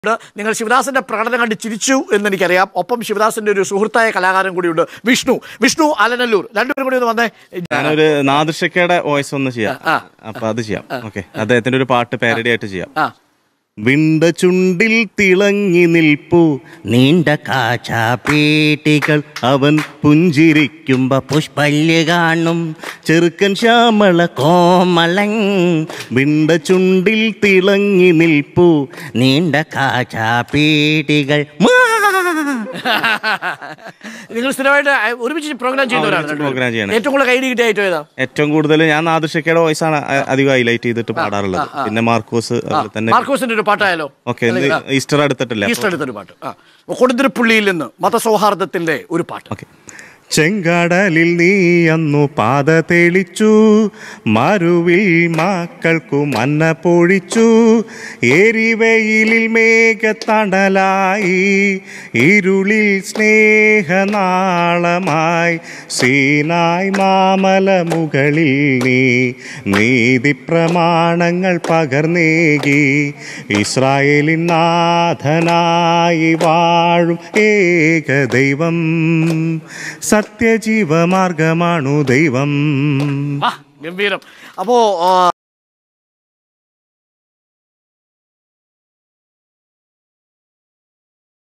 ഉണ്ട്. നിങ്ങൾ ശിവദാസന്റെ പ്രകടനം കണ്ട് ചിരിച്ചു എന്ന് എനിക്കറിയാം ഒപ്പം ശിവദാസന്റെ ഒരു സുഹൃത്തായ കലാകാരൻ കൂടിയുണ്ട് വിഷ്ണു വിഷ്ണു അലനല്ലൂർ രണ്ടുപേരും കൂടി ഒന്ന് വന്നേ ഞാനൊരു നാദൃശക്കയുടെ വോയിസ് ഒന്ന് ചെയ്യാം ആ. അപ്പൊ അത് ചെയ്യാം ഓക്കെ അദ്ദേഹത്തിന്റെ ഒരു പാട്ട് പാരഡി ആയിട്ട് ചെയ്യാം ആ വിണ്ട ചുണ്ടിൽ തിളങ്ങി നിൽപ്പു നീണ്ട കാച്ചാപേട്ടികൾ അവൻ പുഞ്ചിരിക്കുമ്പോ പുഷ്പല്യ കാണും ചെറുക്കൻ ശ്യാമള കോമളൻ വിണ്ട ചുണ്ടിൽ തിളങ്ങി നിൽപ്പു നീണ്ട കാച്ചാപേട്ടികൾ നിങ്ങൾ സ്ഥിരമായിട്ട് ഒരുമിച്ച് പ്രോഗ്രാം ചെയ്യുന്നവരാണ് ഒരുമിച്ച് program ചെയ്യണം. ഏറ്റവും കൂടുതൽ കൈഡി കിട്ടിയ ഐറ്റം ഏതാ ഏറ്റവും കൂടുതൽ ഞാൻ നാദൃശക്കയുടെ വോയിസ് ആണ് അ- അധികം ഹൈലൈറ്റ് ചെയ്തിട്ട് പാടാറുള്ളത് പിന്നെ മാർക്കോസ് അതുപോലെ തന്നെ മാർക്കോസിന്റെ ഒരു പാട്ടായാലോ ഓക്കെ ഈസ്റ്റർ അടുത്തിട്ടില്ല ഈസ്റ്റർ എടുത്തൊരു പാട്ട് ആ കൊടുതിരിപ്പുള്ളിയിൽ നിന്ന് മതസൗഹാർദ്ദത്തിന്റെ ഒരു പാട്ട് ഓക്കെ ചെങ്കടലിൽ നീ അന്നു പാത തെളിച്ചു മരുവിൽ മക്കൾക്കു മന്ന പൊഴിച്ചു എരിവെയിലിൽ മേഘത്തണലായി ഇരുളിൽ സ്നേഹനാളമായി സീനായ് മാമല മുകളിൽ നീ നീതി പ്രമാണങ്ങൾ പകർന്നേകി ഇസ്രായേലിൻ നാഥനായി വാഴും ഏക ദൈവം സത്യജീവമാർഗമാണു ദൈവം ആ ഗംഭീരം അപ്പോ ആ,